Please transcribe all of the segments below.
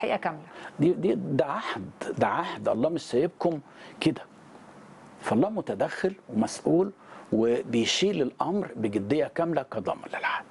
حقيقه كامله دي دي ده عهد ده عهد الله مش سايبكم كده فالله متدخل ومسؤول وبيشيل الامر بجديه كامله كضامن للعهد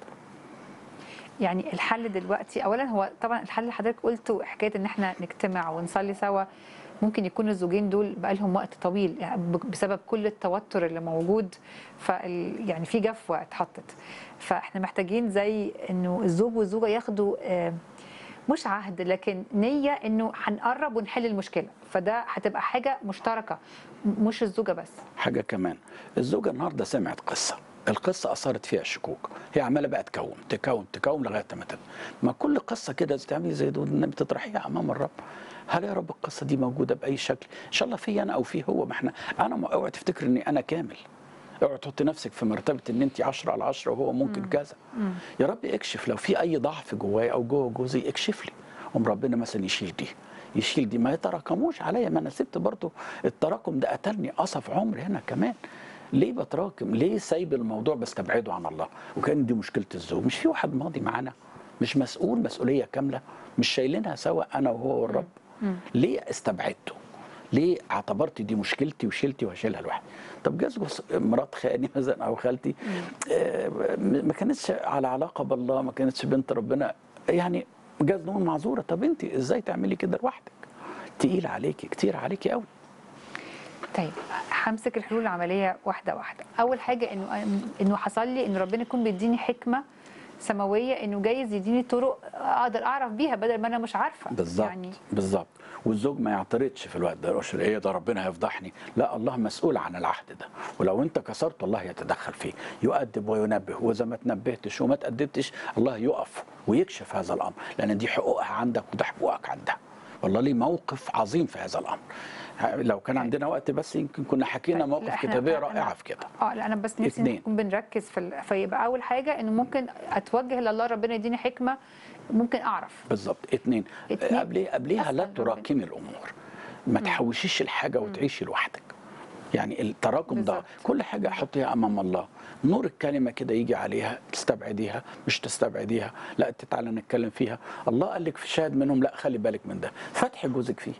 يعني الحل دلوقتي اولا هو طبعا الحل اللي حضرتك قلته حكايه ان احنا نجتمع ونصلي سوا ممكن يكون الزوجين دول بقى لهم وقت طويل يعني ب- بسبب كل التوتر اللي موجود فال يعني في جفوه اتحطت فاحنا محتاجين زي انه الزوج والزوجه ياخدوا آه، مش عهد لكن نيه انه هنقرب ونحل المشكله فده هتبقى حاجه مشتركه م- مش الزوجه بس حاجه كمان الزوجه النهارده سمعت قصه القصه اثرت فيها الشكوك هي عماله بقى تكون تكون تكون لغايه ما تبقى ما كل قصه كده تعملي زي دول النبي تطرحيها امام الرب هل يا رب القصه دي موجوده باي شكل ان شاء الله في انا او في هو ما احنا انا ما اوعي تفتكر اني انا كامل اوعي تحطي نفسك في مرتبه ان انت 10 على 10 وهو ممكن كذا يا رب اكشف لو في اي ضعف جوايا او جوه جوزي اكشف لي قوم ربنا مثلا يشيل دي يشيل دي ما يتراكموش عليا ما انا سبت برضه التراكم ده قتلني قصف عمري هنا كمان ليه بتراكم ليه سايب الموضوع بستبعده عن الله وكان دي مشكله الزوج مش في واحد ماضي معانا مش مسؤول مسؤوليه كامله مش شايلينها سوا انا وهو والرب ليه استبعدته ليه اعتبرت دي مشكلتي وشيلتي وهشيلها لوحدي طب جاز جوز- مرات خالي مثلا او خالتي آه، ما كانتش على علاقه بالله ما كانتش بنت ربنا يعني جاز نقول معذوره طب انت ازاي تعملي كده لوحدك تقيل عليكي كتير عليكي قوي طيب همسك الحلول العمليه واحده واحده اول حاجه انه انه حصل لي ان ربنا يكون بيديني حكمه سماويه انه جايز يديني طرق اقدر اعرف بيها بدل ما انا مش عارفه بالظبط يعني بالظبط والزوج ما يعترضش في الوقت ده يقولش ايه ده ربنا هيفضحني لا الله مسؤول عن العهد ده ولو انت كسرته الله يتدخل فيه يؤدب وينبه واذا ما تنبهتش وما تأدبتش الله يقف ويكشف هذا الامر لان دي حقوقها عندك وده حقوقك عندها والله ليه موقف عظيم في هذا الامر لو كان عندنا وقت بس يمكن كنا حكينا طيب، لا، موقف إحنا- كتابيه أنا- رائعه في كده اه لا انا بس نفسي اتنين. نكون بنركز في ال... فيبقى اول حاجه انه ممكن اتوجه لله ربنا يديني حكمه ممكن اعرف بالظبط اتنين اتنين. قبل قبليها لا أسأل تراكمي الامور ما تحوشيش الحاجه وتعيشي لوحدك يعني التراكم ده بالظبط. كل حاجه حطيها امام الله نور الكلمه كده يجي عليها تستبعديها مش تستبعديها لا تعالى نتكلم فيها الله قال لك في شاهد منهم لا خلي بالك من ده فتح جوزك فيه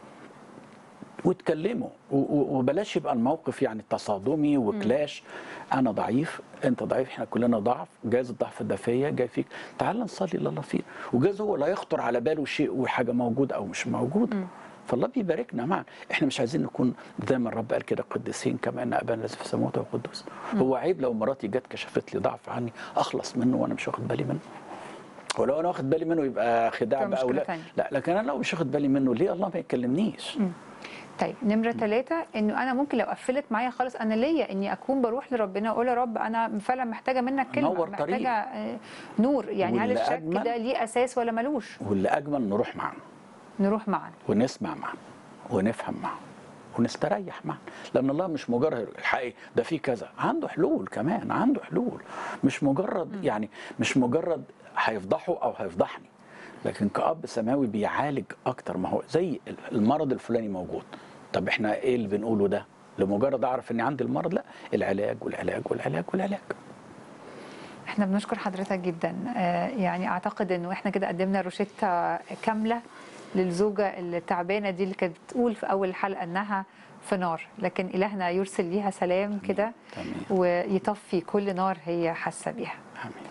واتكلموا و- و- وبلاش يبقى الموقف يعني تصادمي وكلاش انا ضعيف انت ضعيف احنا كلنا ضعف جايز الضعف ده فيا جاي فيك تعال نصلي لله فيه وجايز هو لا يخطر على باله شيء وحاجه موجوده او مش موجوده فالله بيباركنا معا احنا مش عايزين نكون زي ما الرب قال كده قديسين كما ان ابانا الذي في السماوات هو قدوس هو عيب لو مراتي جت كشفت لي ضعف عني اخلص منه وانا مش واخد بالي منه ولو انا واخد بالي منه يبقى خداع تبقى بقى مشكلة ولا تانية. لا لكن انا لو مش واخد بالي منه ليه الله ما يكلمنيش طيب نمره ثلاثة انه انا ممكن لو قفلت معايا خالص انا ليا اني اكون بروح لربنا واقول يا رب انا فعلا محتاجه منك كلمه نور طريق. محتاجه آه، نور يعني هل واللي الشك أجمل- ده ليه اساس ولا ملوش واللي اجمل نروح معا نروح معا ونسمع معا ونفهم معا ونستريح معا لان الله مش مجرد الحقيقي ده في كذا عنده حلول كمان عنده حلول مش مجرد يعني مش مجرد هيفضحه او هيفضحني لكن كأب سماوي بيعالج اكتر ما هو زي المرض الفلاني موجود طب احنا ايه اللي بنقوله ده لمجرد اعرف اني عندي المرض لا العلاج والعلاج والعلاج والعلاج احنا بنشكر حضرتك جدا آه، يعني اعتقد انه احنا كده قدمنا روشته كامله للزوجه التعبانه دي اللي كانت بتقول في اول الحلقه انها في نار لكن الهنا يرسل ليها سلام كده تمام. ويطفي كل نار هي حاسه بيها امين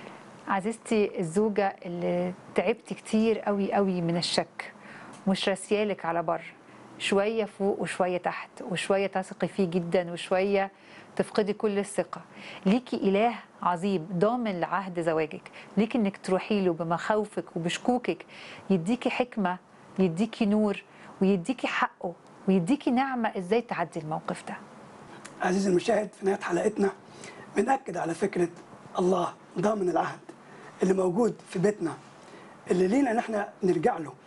عزيزتي الزوجة اللي تعبتي كتير قوي قوي من الشك مش راسيالك على بر شوية فوق وشوية تحت وشوية تثقي فيه جدا وشوية تفقدي كل الثقة ليكي إله عظيم ضامن لعهد زواجك ليكي إنك تروحي له بمخاوفك وبشكوكك يديكي حكمة يديكي نور ويديكي حقه ويديكي نعمة إزاي تعدي الموقف ده عزيزي المشاهد في نهايه حلقتنا بنأكد على فكره الله ضامن العهد اللي موجود في بيتنا اللي لينا ان احنا نرجع له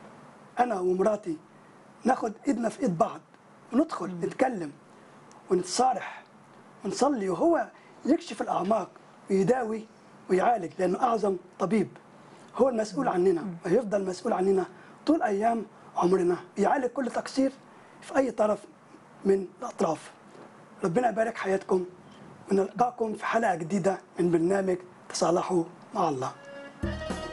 انا ومراتي ناخد ايدنا في ايد بعض وندخل نتكلم ونتصارح ونصلي وهو يكشف الاعماق ويداوي ويعالج لانه اعظم طبيب هو المسؤول عننا ويفضل مسؤول عننا طول ايام عمرنا يعالج كل تقصير في اي طرف من الاطراف ربنا يبارك حياتكم ونلقاكم في حلقه جديده من برنامج تصالحوا مع الله